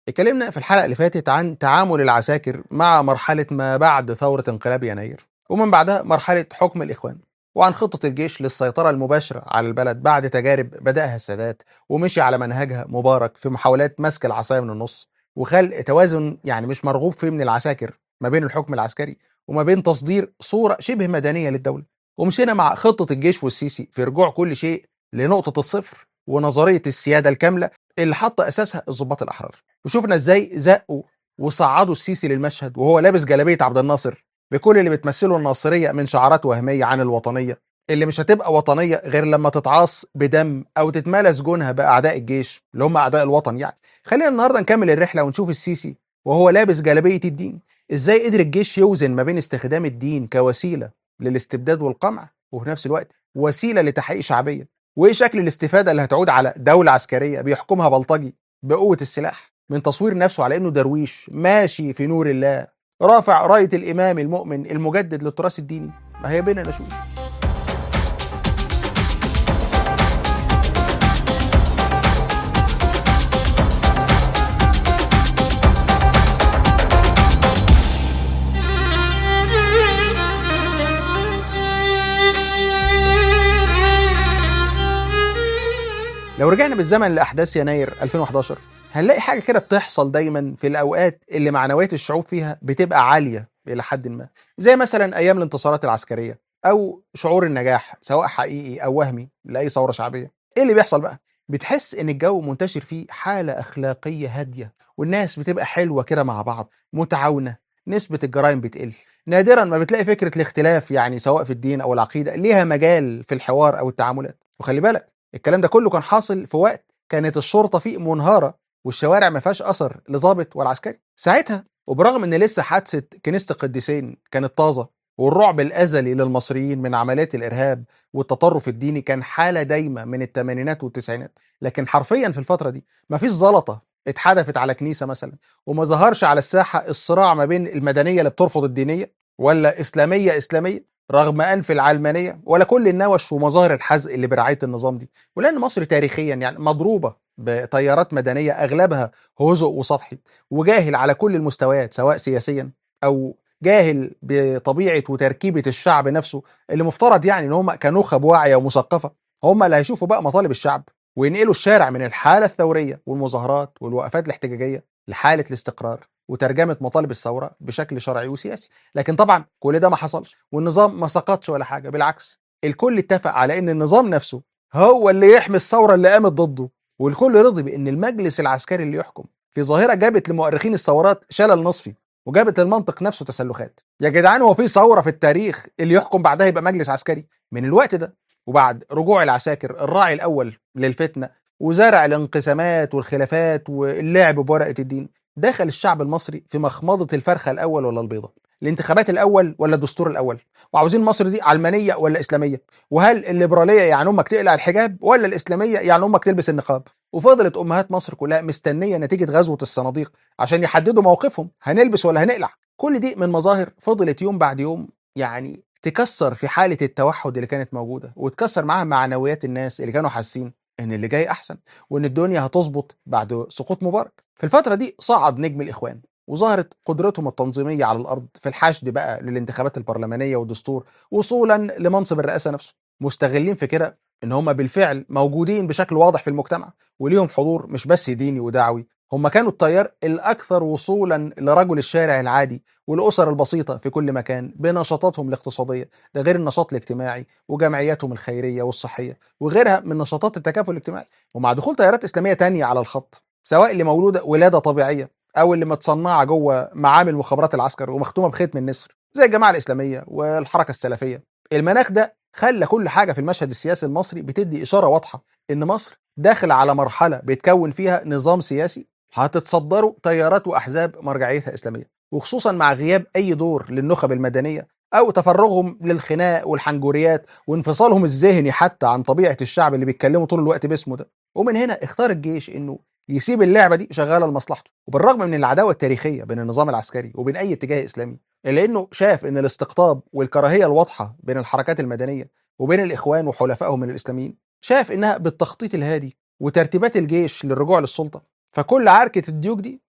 اتكلمنا في الحلقة اللي فاتت عن تعامل العساكر مع مرحلة ما بعد ثورة انقلاب يناير ومن بعدها مرحلة حكم الإخوان وعن خطة الجيش للسيطرة المباشرة على البلد بعد تجارب بدأها السادات ومشي على منهجها مبارك في محاولات مسك العصاية من النص وخلق توازن يعني مش مرغوب فيه من العساكر ما بين الحكم العسكري وما بين تصدير صورة شبه مدنية للدولة ومشينا مع خطة الجيش والسيسي في رجوع كل شيء لنقطة الصفر ونظرية السيادة الكاملة اللي حط أساسها الضباط الأحرار وشفنا إزاي زقوا وصعدوا السيسي للمشهد وهو لابس جلابية عبد الناصر بكل اللي بتمثله الناصرية من شعارات وهمية عن الوطنية اللي مش هتبقى وطنية غير لما تتعاص بدم أو تتمالى سجونها بأعداء الجيش اللي هم أعداء الوطن يعني خلينا النهاردة نكمل الرحلة ونشوف السيسي وهو لابس جلابية الدين إزاي قدر الجيش يوزن ما بين استخدام الدين كوسيلة للاستبداد والقمع وفي نفس الوقت وسيلة لتحقيق شعبية وايه شكل الاستفاده اللي هتعود على دوله عسكريه بيحكمها بلطجي بقوه السلاح من تصوير نفسه على انه درويش ماشي في نور الله رافع رايه الامام المؤمن المجدد للتراث الديني ما هي بينا نشوف لو رجعنا بالزمن لاحداث يناير 2011 هنلاقي حاجه كده بتحصل دايما في الاوقات اللي معنويات الشعوب فيها بتبقى عاليه الى حد ما زي مثلا ايام الانتصارات العسكريه او شعور النجاح سواء حقيقي او وهمي لاي ثوره شعبيه ايه اللي بيحصل بقى بتحس ان الجو منتشر فيه حاله اخلاقيه هاديه والناس بتبقى حلوه كده مع بعض متعاونه نسبة الجرائم بتقل نادرا ما بتلاقي فكرة الاختلاف يعني سواء في الدين أو العقيدة ليها مجال في الحوار أو التعاملات وخلي بالك الكلام ده كله كان حاصل في وقت كانت الشرطه فيه منهاره والشوارع ما فيهاش اثر لظابط ولا عسكري ساعتها وبرغم ان لسه حادثه كنيسه القديسين كانت طازه والرعب الازلي للمصريين من عمليات الارهاب والتطرف الديني كان حاله دايمه من الثمانينات والتسعينات لكن حرفيا في الفتره دي مفيش زلطه اتحدفت على كنيسه مثلا وما ظهرش على الساحه الصراع ما بين المدنيه اللي بترفض الدينيه ولا اسلاميه اسلاميه رغم انف العلمانيه ولا كل النوش ومظاهر الحزق اللي برعايه النظام دي ولان مصر تاريخيا يعني مضروبه بتيارات مدنيه اغلبها هزء وسطحي وجاهل على كل المستويات سواء سياسيا او جاهل بطبيعه وتركيبه الشعب نفسه اللي مفترض يعني ان هم كنخب واعيه ومثقفه هم اللي هيشوفوا بقى مطالب الشعب وينقلوا الشارع من الحاله الثوريه والمظاهرات والوقفات الاحتجاجيه لحاله الاستقرار وترجمه مطالب الثوره بشكل شرعي وسياسي لكن طبعا كل ده ما حصلش والنظام ما سقطش ولا حاجه بالعكس الكل اتفق على ان النظام نفسه هو اللي يحمي الثوره اللي قامت ضده والكل رضي بان المجلس العسكري اللي يحكم في ظاهره جابت لمؤرخين الثورات شلل نصفي وجابت للمنطق نفسه تسلخات يا جدعان هو في ثوره في التاريخ اللي يحكم بعدها يبقى مجلس عسكري من الوقت ده وبعد رجوع العساكر الراعي الاول للفتنه وزرع الانقسامات والخلافات واللعب بورقه الدين دخل الشعب المصري في مخمضة الفرخة الأول ولا البيضة الانتخابات الأول ولا الدستور الأول وعاوزين مصر دي علمانية ولا إسلامية وهل الليبرالية يعني أمك تقلع الحجاب ولا الإسلامية يعني أمك تلبس النقاب وفضلت أمهات مصر كلها مستنية نتيجة غزوة الصناديق عشان يحددوا موقفهم هنلبس ولا هنقلع كل دي من مظاهر فضلت يوم بعد يوم يعني تكسر في حالة التوحد اللي كانت موجودة وتكسر معاها معنويات الناس اللي كانوا حاسين ان اللي جاي احسن وان الدنيا هتظبط بعد سقوط مبارك في الفتره دي صعد نجم الاخوان وظهرت قدرتهم التنظيميه على الارض في الحشد بقى للانتخابات البرلمانيه والدستور وصولا لمنصب الرئاسه نفسه مستغلين في كده ان هم بالفعل موجودين بشكل واضح في المجتمع وليهم حضور مش بس ديني ودعوي هم كانوا التيار الاكثر وصولا لرجل الشارع العادي والاسر البسيطه في كل مكان بنشاطاتهم الاقتصاديه ده غير النشاط الاجتماعي وجمعياتهم الخيريه والصحيه وغيرها من نشاطات التكافل الاجتماعي ومع دخول تيارات اسلاميه تانية على الخط سواء اللي مولوده ولاده طبيعيه او اللي متصنعه جوه معامل مخابرات العسكر ومختومه بختم النسر زي الجماعه الاسلاميه والحركه السلفيه المناخ ده خلى كل حاجه في المشهد السياسي المصري بتدي اشاره واضحه ان مصر داخله على مرحله بيتكون فيها نظام سياسي هتتصدره تيارات واحزاب مرجعيتها اسلاميه وخصوصا مع غياب اي دور للنخب المدنيه او تفرغهم للخناق والحنجوريات وانفصالهم الذهني حتى عن طبيعه الشعب اللي بيتكلموا طول الوقت باسمه ده ومن هنا اختار الجيش انه يسيب اللعبه دي شغاله لمصلحته وبالرغم من العداوه التاريخيه بين النظام العسكري وبين اي اتجاه اسلامي الا انه شاف ان الاستقطاب والكراهيه الواضحه بين الحركات المدنيه وبين الاخوان وحلفائهم من الاسلاميين شاف انها بالتخطيط الهادي وترتيبات الجيش للرجوع للسلطه فكل عركه الديوك دي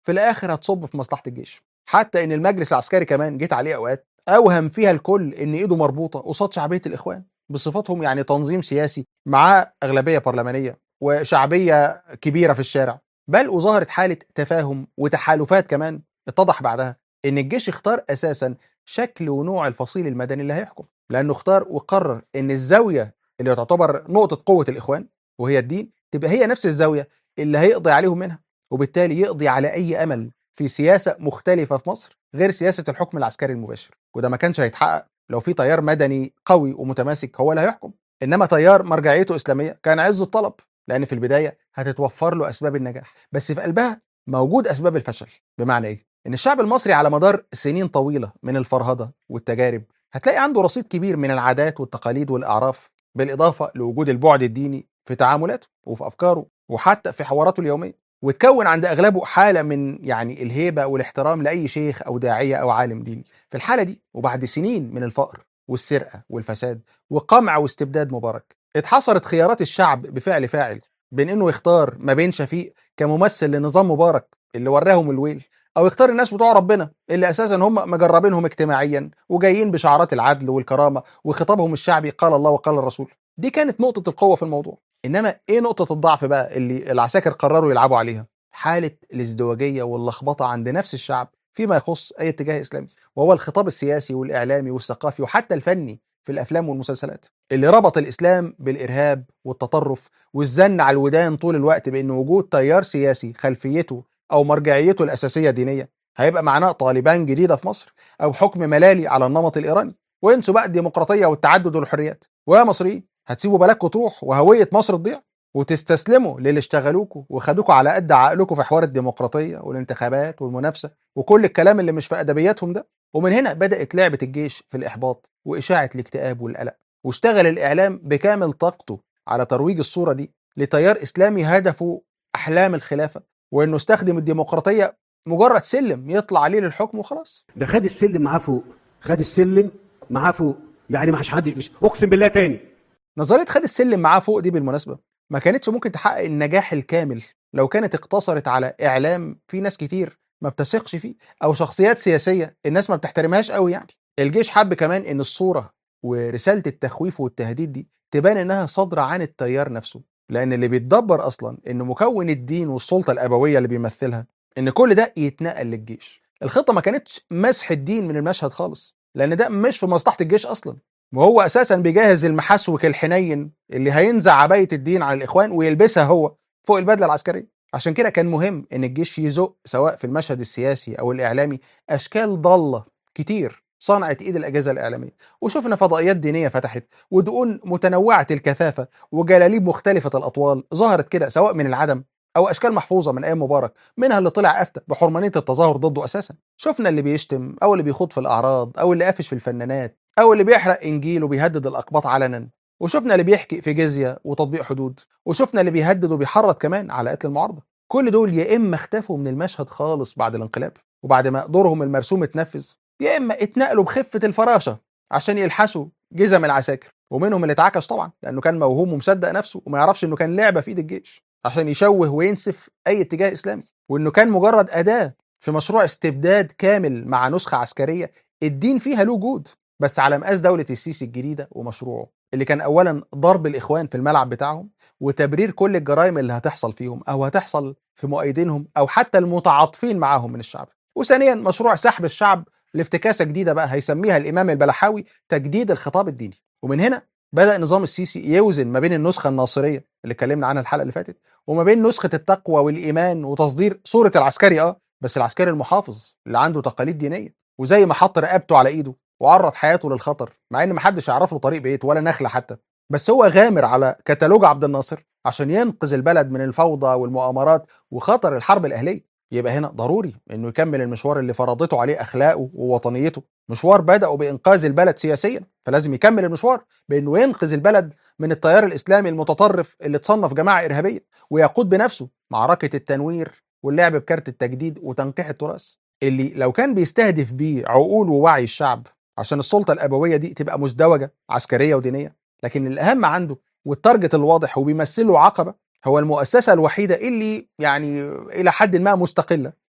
في الاخر هتصب في مصلحه الجيش حتى ان المجلس العسكري كمان جيت عليه اوقات اوهم فيها الكل ان ايده مربوطه قصاد شعبيه الاخوان بصفتهم يعني تنظيم سياسي معاه اغلبيه برلمانيه وشعبيه كبيره في الشارع بل وظهرت حاله تفاهم وتحالفات كمان اتضح بعدها ان الجيش اختار اساسا شكل ونوع الفصيل المدني اللي هيحكم لانه اختار وقرر ان الزاويه اللي تعتبر نقطه قوه الاخوان وهي الدين تبقى هي نفس الزاويه اللي هيقضي عليهم منها وبالتالي يقضي على اي امل في سياسه مختلفه في مصر غير سياسه الحكم العسكري المباشر وده ما كانش هيتحقق لو في تيار مدني قوي ومتماسك هو اللي هيحكم انما تيار مرجعيته اسلاميه كان عز الطلب لان في البدايه هتتوفر له اسباب النجاح بس في قلبها موجود اسباب الفشل بمعنى ايه ان الشعب المصري على مدار سنين طويله من الفرهده والتجارب هتلاقي عنده رصيد كبير من العادات والتقاليد والاعراف بالاضافه لوجود البعد الديني في تعاملاته وفي افكاره وحتى في حواراته اليوميه وتكون عند اغلبه حاله من يعني الهيبه والاحترام لاي شيخ او داعيه او عالم ديني في الحاله دي وبعد سنين من الفقر والسرقه والفساد وقمع واستبداد مبارك اتحصرت خيارات الشعب بفعل فاعل بين انه يختار ما بين شفيق كممثل لنظام مبارك اللي وراهم الويل او يختار الناس بتوع ربنا اللي اساسا هم مجربينهم اجتماعيا وجايين بشعارات العدل والكرامه وخطابهم الشعبي قال الله وقال الرسول دي كانت نقطه القوه في الموضوع انما ايه نقطه الضعف بقى اللي العساكر قرروا يلعبوا عليها حاله الازدواجيه واللخبطه عند نفس الشعب فيما يخص اي اتجاه اسلامي وهو الخطاب السياسي والاعلامي والثقافي وحتى الفني في الافلام والمسلسلات اللي ربط الاسلام بالارهاب والتطرف والزن على الودان طول الوقت بان وجود تيار سياسي خلفيته او مرجعيته الاساسيه دينيه هيبقى معناه طالبان جديده في مصر او حكم ملالي على النمط الايراني وانسوا بقى الديمقراطيه والتعدد والحريات ويا مصريين هتسيبوا بلدكم تروح وهويه مصر تضيع وتستسلموا للي اشتغلوكوا وخدوكوا على قد عقلكوا في حوار الديمقراطيه والانتخابات والمنافسه وكل الكلام اللي مش في ادبياتهم ده ومن هنا بدات لعبه الجيش في الاحباط واشاعه الاكتئاب والقلق واشتغل الاعلام بكامل طاقته على ترويج الصوره دي لتيار اسلامي هدفه احلام الخلافه وانه استخدم الديمقراطيه مجرد سلم يطلع عليه للحكم وخلاص ده خد السلم معاه فوق خد السلم معاه فوق يعني ما حد مش اقسم بالله تاني نظريه خد السلم معاه فوق دي بالمناسبه ما كانتش ممكن تحقق النجاح الكامل لو كانت اقتصرت على اعلام في ناس كتير ما بتثقش فيه او شخصيات سياسيه الناس ما بتحترمهاش قوي يعني الجيش حب كمان ان الصوره ورساله التخويف والتهديد دي تبان انها صادره عن التيار نفسه لان اللي بيتدبر اصلا ان مكون الدين والسلطه الابويه اللي بيمثلها ان كل ده يتنقل للجيش الخطه ما كانتش مسح الدين من المشهد خالص لان ده مش في مصلحه الجيش اصلا وهو اساسا بيجهز المحسوك الحنين اللي هينزع عبايه الدين على الاخوان ويلبسها هو فوق البدله العسكريه عشان كده كان مهم ان الجيش يزق سواء في المشهد السياسي او الاعلامي اشكال ضاله كتير صنعت ايد الاجهزه الاعلاميه وشفنا فضائيات دينيه فتحت ودقون متنوعه الكثافه وجلاليب مختلفه الاطوال ظهرت كده سواء من العدم او اشكال محفوظه من ايام مبارك منها اللي طلع افتى بحرمانيه التظاهر ضده اساسا شفنا اللي بيشتم او اللي بيخوض في الاعراض او اللي قافش في الفنانات او اللي بيحرق انجيل وبيهدد الاقباط علنا وشفنا اللي بيحكي في جزيه وتطبيق حدود وشفنا اللي بيهدد وبيحرض كمان على قتل المعارضه كل دول يا اما اختفوا من المشهد خالص بعد الانقلاب وبعد ما دورهم المرسوم اتنفذ يا اما اتنقلوا بخفه الفراشه عشان يلحسوا جزم العساكر ومنهم اللي اتعكش طبعا لانه كان موهوم ومصدق نفسه وما يعرفش انه كان لعبه في ايد الجيش عشان يشوه وينسف اي اتجاه اسلامي وانه كان مجرد اداه في مشروع استبداد كامل مع نسخه عسكريه الدين فيها له وجود بس على مقاس دوله السيسي الجديده ومشروعه اللي كان اولا ضرب الاخوان في الملعب بتاعهم وتبرير كل الجرائم اللي هتحصل فيهم او هتحصل في مؤيدينهم او حتى المتعاطفين معاهم من الشعب وثانيا مشروع سحب الشعب لافتكاسه جديده بقى هيسميها الامام البلحاوي تجديد الخطاب الديني ومن هنا بدا نظام السيسي يوزن ما بين النسخه الناصريه اللي اتكلمنا عنها الحلقه اللي فاتت وما بين نسخه التقوى والايمان وتصدير صوره العسكري اه بس العسكري المحافظ اللي عنده تقاليد دينيه وزي ما حط رقبته على ايده وعرض حياته للخطر مع ان محدش يعرف له طريق بيت ولا نخله حتى بس هو غامر على كتالوج عبد الناصر عشان ينقذ البلد من الفوضى والمؤامرات وخطر الحرب الاهليه يبقى هنا ضروري انه يكمل المشوار اللي فرضته عليه اخلاقه ووطنيته مشوار بدأه بانقاذ البلد سياسيا فلازم يكمل المشوار بانه ينقذ البلد من التيار الاسلامي المتطرف اللي تصنف جماعه ارهابيه ويقود بنفسه معركه التنوير واللعب بكارت التجديد وتنقيح التراث اللي لو كان بيستهدف بيه عقول ووعي الشعب عشان السلطه الابويه دي تبقى مزدوجه عسكريه ودينيه لكن الاهم عنده والتارجت الواضح وبيمثله عقبه هو المؤسسه الوحيده اللي يعني الى حد ما مستقله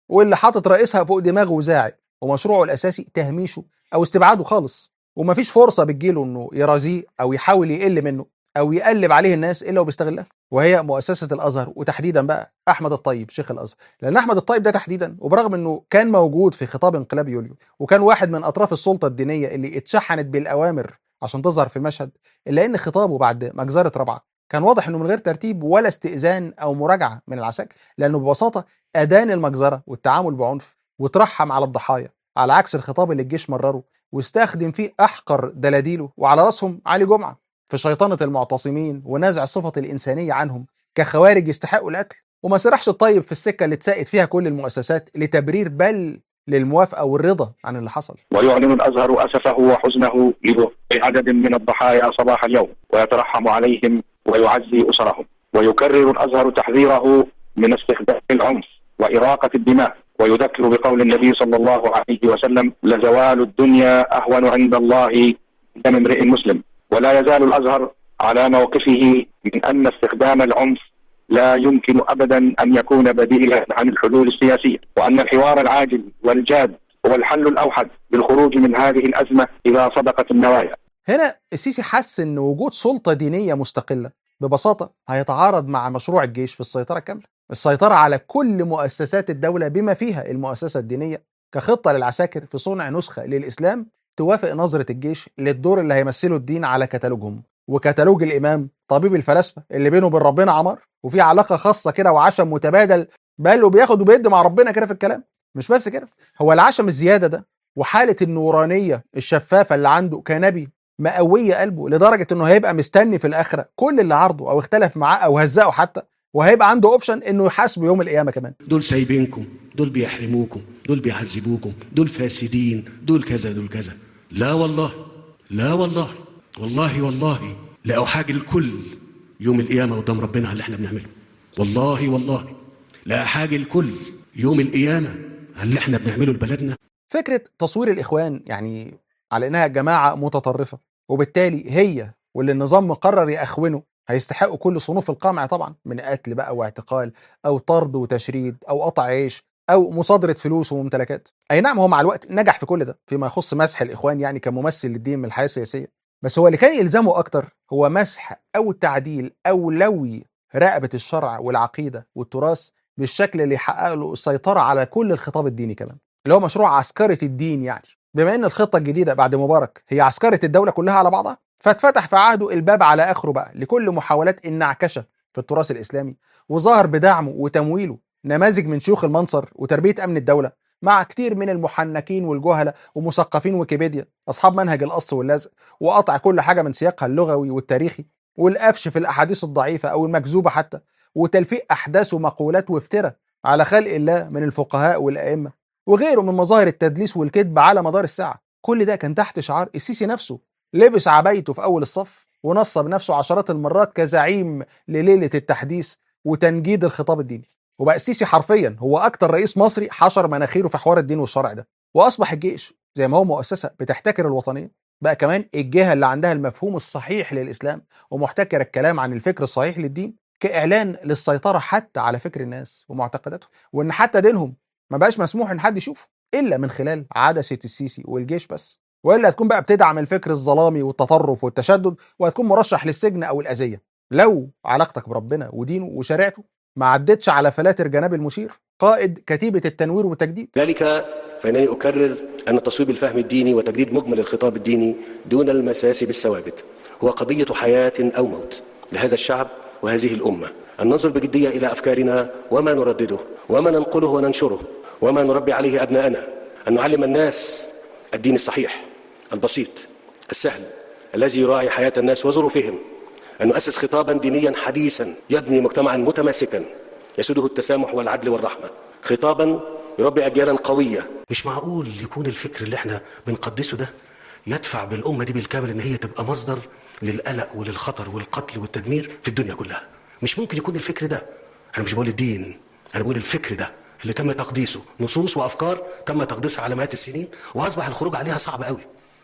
واللي حاطط رئيسها فوق دماغه وزاعق ومشروعه الاساسي تهميشه او استبعاده خالص ومفيش فرصه بتجيله انه يرازيه او يحاول يقل منه او يقلب عليه الناس الا وبيستغلها وهي مؤسسه الازهر وتحديدا بقى احمد الطيب شيخ الازهر لان احمد الطيب ده تحديدا وبرغم انه كان موجود في خطاب انقلاب يوليو وكان واحد من اطراف السلطه الدينيه اللي اتشحنت بالاوامر عشان تظهر في المشهد الا ان خطابه بعد مجزره رابعه كان واضح انه من غير ترتيب ولا استئذان او مراجعه من العساكر لانه ببساطه ادان المجزره والتعامل بعنف وترحم على الضحايا على عكس الخطاب اللي الجيش مرره واستخدم فيه احقر دلاديله وعلى راسهم علي جمعه في شيطنه المعتصمين ونزع صفه الانسانيه عنهم كخوارج يستحقوا القتل وما سرحش الطيب في السكه اللي اتساقت فيها كل المؤسسات لتبرير بل للموافقه والرضا عن اللي حصل ويعلن الازهر اسفه وحزنه لوقوع عدد من الضحايا صباح اليوم ويترحم عليهم ويعزي اسرهم ويكرر الازهر تحذيره من استخدام العنف واراقه الدماء ويذكر بقول النبي صلى الله عليه وسلم لزوال الدنيا اهون عند الله دم امرئ مسلم ولا يزال الازهر على موقفه من ان استخدام العنف لا يمكن ابدا ان يكون بديلا عن الحلول السياسيه وان الحوار العاجل والجاد هو الحل الاوحد للخروج من هذه الازمه اذا صدقت النوايا. هنا السيسي حس ان وجود سلطه دينيه مستقله ببساطه هيتعارض مع مشروع الجيش في السيطره الكامله السيطره على كل مؤسسات الدوله بما فيها المؤسسه الدينيه كخطه للعساكر في صنع نسخه للاسلام توافق نظره الجيش للدور اللي هيمثله الدين على كتالوجهم وكتالوج الامام طبيب الفلاسفه اللي بينه وبين ربنا عمار وفي علاقه خاصه كده وعشم متبادل بل وبياخد وبيدي مع ربنا كده في الكلام مش بس كده هو العشم الزياده ده وحاله النورانيه الشفافه اللي عنده كنبي مقويه قلبه لدرجه انه هيبقى مستني في الاخره كل اللي عرضه او اختلف معاه او هزقه حتى وهيبقى عنده اوبشن انه يحاسبه يوم القيامه كمان دول سايبينكم دول بيحرموكم دول بيعذبوكم دول فاسدين دول كذا دول كذا لا والله لا والله والله والله لا أحاج الكل يوم القيامة قدام ربنا على اللي احنا بنعمله والله والله لا أحاج الكل يوم القيامة على اللي احنا بنعمله لبلدنا فكره تصوير الاخوان يعني على انها جماعه متطرفه وبالتالي هي واللي النظام مقرر يأخونه هيستحقوا كل صنوف القمع طبعا من قتل بقى واعتقال او طرد وتشريد او قطع عيش او مصادره فلوس وممتلكات اي نعم هو مع الوقت نجح في كل ده فيما يخص مسح الاخوان يعني كممثل للدين من الحياه السياسيه بس هو اللي كان يلزمه اكتر هو مسح او تعديل او لوي رقبه الشرع والعقيده والتراث بالشكل اللي يحقق له السيطره على كل الخطاب الديني كمان اللي هو مشروع عسكره الدين يعني بما ان الخطه الجديده بعد مبارك هي عسكره الدوله كلها على بعضها فاتفتح في عهده الباب على اخره بقى لكل محاولات النعكشه في التراث الاسلامي وظهر بدعمه وتمويله نماذج من شيوخ المنصر وتربيه امن الدوله مع كتير من المحنكين والجهله ومثقفين ويكيبيديا اصحاب منهج القص واللزق وقطع كل حاجه من سياقها اللغوي والتاريخي والقفش في الاحاديث الضعيفه او المكذوبه حتى وتلفيق احداث ومقولات وافتراء على خلق الله من الفقهاء والائمه وغيره من مظاهر التدليس والكذب على مدار الساعه كل ده كان تحت شعار السيسي نفسه لبس عبايته في اول الصف ونصب نفسه عشرات المرات كزعيم لليله التحديث وتنجيد الخطاب الديني وبقى السيسي حرفيا هو اكتر رئيس مصري حشر مناخيره في حوار الدين والشرع ده واصبح الجيش زي ما هو مؤسسه بتحتكر الوطنيه بقى كمان الجهه اللي عندها المفهوم الصحيح للاسلام ومحتكره الكلام عن الفكر الصحيح للدين كاعلان للسيطره حتى على فكر الناس ومعتقداتهم وان حتى دينهم ما بقاش مسموح ان حد يشوفه الا من خلال عدسه السيسي والجيش بس والا هتكون بقى بتدعم الفكر الظلامي والتطرف والتشدد وهتكون مرشح للسجن او الاذيه لو علاقتك بربنا ودينه وشريعته ما عدتش على فلاتر جناب المشير قائد كتيبه التنوير والتجديد ذلك فإنني أكرر أن تصويب الفهم الديني وتجديد مجمل الخطاب الديني دون المساس بالثوابت هو قضية حياة أو موت لهذا الشعب وهذه الأمة أن ننظر بجدية إلى أفكارنا وما نردده وما ننقله وننشره وما نربي عليه أبناءنا أن نعلم الناس الدين الصحيح البسيط السهل الذي يراعي حياة الناس وظروفهم أن نؤسس خطابا دينيا حديثا يبني مجتمعا متماسكا يسوده التسامح والعدل والرحمة خطابا يربي أجيالا قوية مش معقول يكون الفكر اللي احنا بنقدسه ده يدفع بالأمة دي بالكامل إن هي تبقى مصدر للقلق وللخطر والقتل والتدمير في الدنيا كلها مش ممكن يكون الفكر ده أنا مش بقول الدين أنا بقول الفكر ده اللي تم تقديسه نصوص وأفكار تم تقديسها على مئات السنين وأصبح الخروج عليها صعب قوي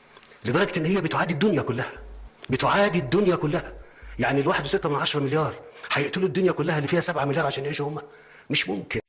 لدرجة إن هي بتعادي الدنيا كلها بتعادي الدنيا كلها يعني الواحد وستة من عشرة مليار هيقتلوا الدنيا كلها اللي فيها سبعة مليار عشان يعيشوا هم مش ممكن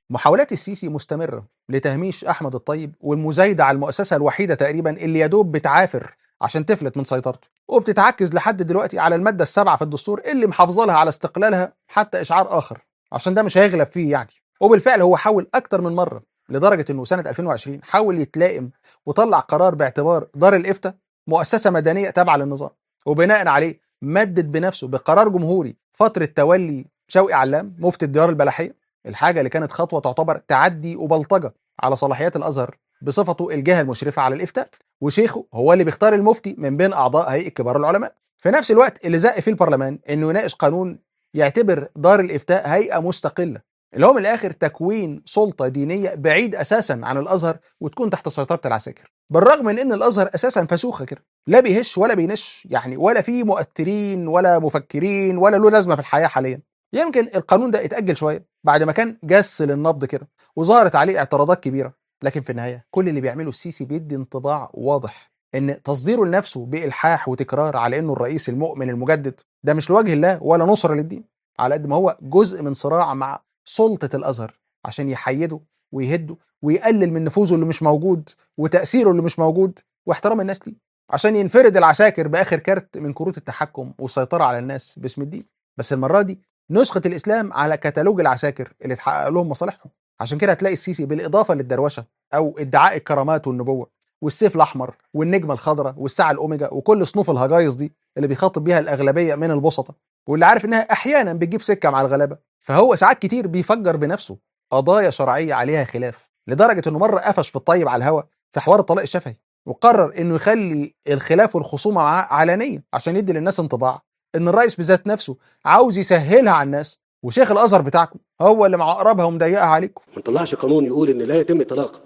محاولات السيسي مستمره لتهميش احمد الطيب والمزايده على المؤسسه الوحيده تقريبا اللي يدوب بتعافر عشان تفلت من سيطرته وبتتعكز لحد دلوقتي على الماده السابعه في الدستور اللي محافظه لها على استقلالها حتى اشعار اخر عشان ده مش هيغلب فيه يعني وبالفعل هو حاول اكتر من مره لدرجه انه سنه 2020 حاول يتلائم وطلع قرار باعتبار دار الافتاء مؤسسه مدنيه تابعه للنظام وبناء عليه مدد بنفسه بقرار جمهوري فتره تولي شوقي علام مفتي الديار البلحيه الحاجه اللي كانت خطوه تعتبر تعدي وبلطجه على صلاحيات الازهر بصفته الجهه المشرفه على الافتاء وشيخه هو اللي بيختار المفتي من بين اعضاء هيئه كبار العلماء في نفس الوقت اللي زق فيه البرلمان انه يناقش قانون يعتبر دار الافتاء هيئه مستقله اللي هو من الاخر تكوين سلطه دينيه بعيد اساسا عن الازهر وتكون تحت سيطره العساكر بالرغم من ان الازهر اساسا فسوخه كده لا بيهش ولا بينش يعني ولا فيه مؤثرين ولا مفكرين ولا له لازمه في الحياه حاليا يمكن القانون ده اتاجل شويه بعد ما كان جس للنبض كده وظهرت عليه اعتراضات كبيره لكن في النهايه كل اللي بيعمله السيسي بيدي انطباع واضح ان تصديره لنفسه بالحاح وتكرار على انه الرئيس المؤمن المجدد ده مش لوجه الله ولا نصره للدين على قد ما هو جزء من صراع مع سلطه الازهر عشان يحيده ويهده ويقلل من نفوذه اللي مش موجود وتاثيره اللي مش موجود واحترام الناس ليه عشان ينفرد العساكر باخر كارت من كروت التحكم والسيطره على الناس باسم الدين بس المره دي نسخه الاسلام على كتالوج العساكر اللي تحقق لهم مصالحهم عشان كده هتلاقي السيسي بالاضافه للدروشه او ادعاء الكرامات والنبوه والسيف الاحمر والنجمه الخضراء والساعه الاوميجا وكل صنوف الهجايص دي اللي بيخاطب بيها الاغلبيه من البسطه واللي عارف انها احيانا بتجيب سكه مع الغلابه فهو ساعات كتير بيفجر بنفسه قضايا شرعيه عليها خلاف لدرجه انه مره قفش في الطيب على الهوا في حوار الطلاق الشفهي وقرر انه يخلي الخلاف والخصومه معاه علنيه عشان يدي للناس انطباع ان الرئيس بذات نفسه عاوز يسهلها على الناس وشيخ الازهر بتاعكم هو اللي معقربها ومضيقها عليكم ما نطلعش قانون يقول ان لا يتم الطلاق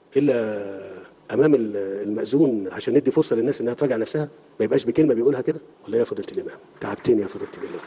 الا امام المأذون عشان ندي فرصه للناس انها تراجع نفسها ما يبقاش بكلمه بيقولها كده ولا يا فضيله الامام تعبتني يا فضيله الامام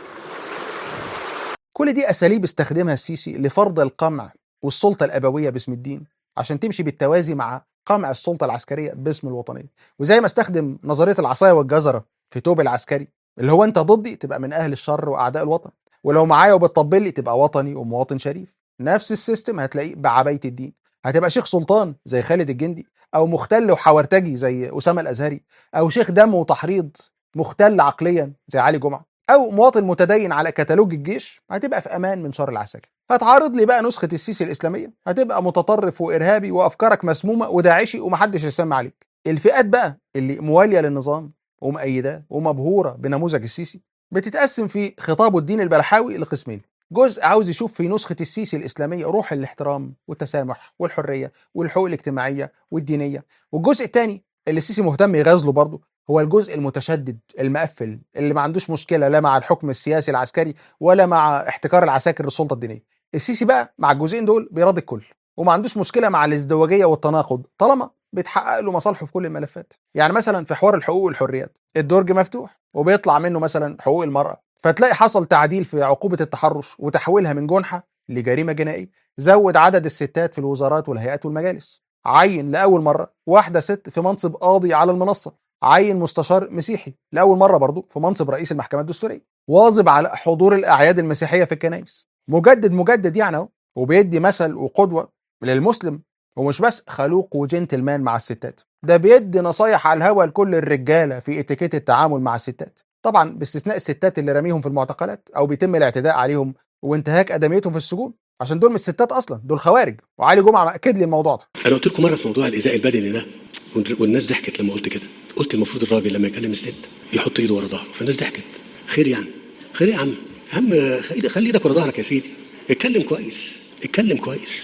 كل دي اساليب استخدمها السيسي لفرض القمع والسلطه الابويه باسم الدين عشان تمشي بالتوازي مع قمع السلطه العسكريه باسم الوطنيه وزي ما استخدم نظريه العصايه والجزره في توب العسكري اللي هو انت ضدي تبقى من اهل الشر واعداء الوطن ولو معايا وبتطبل لي تبقى وطني ومواطن شريف نفس السيستم هتلاقيه بعبايه الدين هتبقى شيخ سلطان زي خالد الجندي او مختل وحورتجي زي اسامه الازهري او شيخ دم وتحريض مختل عقليا زي علي جمعه او مواطن متدين على كتالوج الجيش هتبقى في امان من شر العساكر هتعارض لي بقى نسخه السيسي الاسلاميه هتبقى متطرف وارهابي وافكارك مسمومه وداعشي ومحدش يسمع عليك الفئات بقى اللي مواليه للنظام ومؤيداه ومبهوره بنموذج السيسي بتتقسم في خطابه الدين البلحاوي لقسمين جزء عاوز يشوف في نسخة السيسي الإسلامية روح الاحترام والتسامح والحرية والحقوق الاجتماعية والدينية والجزء الثاني اللي السيسي مهتم يغازله برضه هو الجزء المتشدد المقفل اللي ما عندوش مشكلة لا مع الحكم السياسي العسكري ولا مع احتكار العساكر للسلطة الدينية السيسي بقى مع الجزئين دول بيراضي الكل وما عندوش مشكلة مع الازدواجية والتناقض طالما بتحقق له مصالحه في كل الملفات يعني مثلا في حوار الحقوق والحريات الدرج مفتوح وبيطلع منه مثلا حقوق المرأة فتلاقي حصل تعديل في عقوبة التحرش وتحويلها من جنحة لجريمة جنائية زود عدد الستات في الوزارات والهيئات والمجالس عين لأول مرة واحدة ست في منصب قاضي على المنصة عين مستشار مسيحي لأول مرة برضه في منصب رئيس المحكمة الدستورية واظب على حضور الأعياد المسيحية في الكنائس مجدد مجدد يعني اهو وبيدي مثل وقدوة للمسلم ومش بس خلوق وجنتلمان مع الستات ده بيدي نصايح على الهوا لكل الرجاله في اتيكيت التعامل مع الستات طبعا باستثناء الستات اللي راميهم في المعتقلات او بيتم الاعتداء عليهم وانتهاك ادميتهم في السجون عشان دول مش ستات اصلا دول خوارج وعلي جمعه مأكد لي الموضوع ده انا قلت لكم مره في موضوع الايذاء البدني ده والناس ضحكت لما قلت كده قلت المفروض الراجل لما يكلم الست يحط ايده ورا ظهره فالناس ضحكت خير يعني خير يا عم يا عم خلي خلي ايدك ورا ظهرك يا سيدي اتكلم كويس اتكلم كويس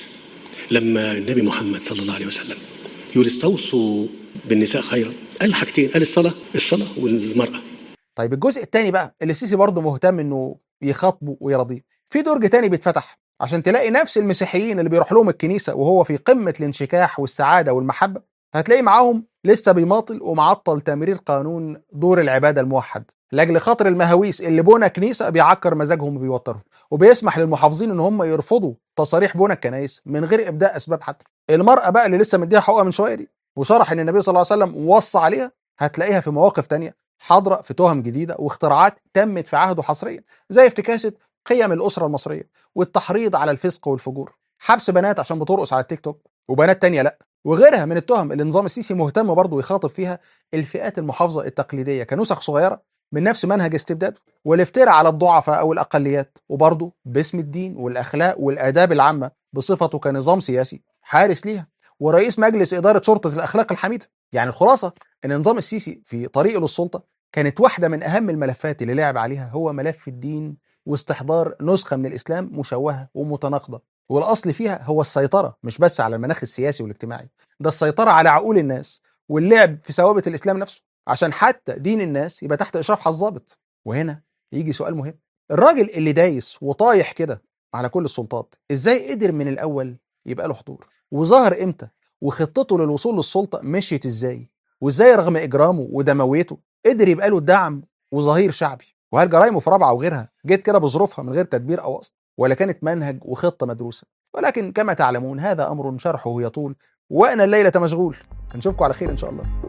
لما النبي محمد صلى الله عليه وسلم يقول استوصوا بالنساء خيرا قال حاجتين قال الصلاه الصلاه والمراه طيب الجزء الثاني بقى اللي السيسي برضه مهتم انه يخاطبه ويرضيه في درج تاني بيتفتح عشان تلاقي نفس المسيحيين اللي بيروح لهم الكنيسه وهو في قمه الانشكاح والسعاده والمحبه هتلاقي معاهم لسه بيماطل ومعطل تمرير قانون دور العباده الموحد لاجل خاطر المهاويس اللي بونا كنيسه بيعكر مزاجهم وبيوترهم وبيسمح للمحافظين ان هم يرفضوا تصاريح بونا الكنايس من غير ابداء اسباب حتى المراه بقى اللي لسه مديها حقوقها من شويه دي وشرح ان النبي صلى الله عليه وسلم وصى عليها هتلاقيها في مواقف تانية حاضره في تهم جديده واختراعات تمت في عهده حصريا زي افتكاسه قيم الاسره المصريه والتحريض على الفسق والفجور حبس بنات عشان بترقص على التيك توك وبنات تانية لا وغيرها من التهم اللي النظام السيسي مهتم برضه يخاطب فيها الفئات المحافظه التقليديه كنسخ صغيره من نفس منهج استبداده والافتراء على الضعفاء او الاقليات وبرضه باسم الدين والاخلاق والاداب العامه بصفته كنظام سياسي حارس ليها ورئيس مجلس اداره شرطه الاخلاق الحميده يعني الخلاصه ان النظام السيسي في طريقه للسلطه كانت واحده من اهم الملفات اللي لعب عليها هو ملف الدين واستحضار نسخه من الاسلام مشوهه ومتناقضه والاصل فيها هو السيطره مش بس على المناخ السياسي والاجتماعي ده السيطره على عقول الناس واللعب في ثوابت الاسلام نفسه عشان حتى دين الناس يبقى تحت اشراف الضابط وهنا يجي سؤال مهم الراجل اللي دايس وطايح كده على كل السلطات ازاي قدر من الاول يبقى له حضور وظهر امتى وخطته للوصول للسلطه مشيت ازاي وازاي رغم اجرامه ودمويته قدر يبقى له دعم وظهير شعبي وهل جرايمه في رابعه وغيرها جت كده بظروفها من غير تدبير او قصد ولا كانت منهج وخطه مدروسه ولكن كما تعلمون هذا امر شرحه يطول وانا الليله مشغول نشوفكم على خير ان شاء الله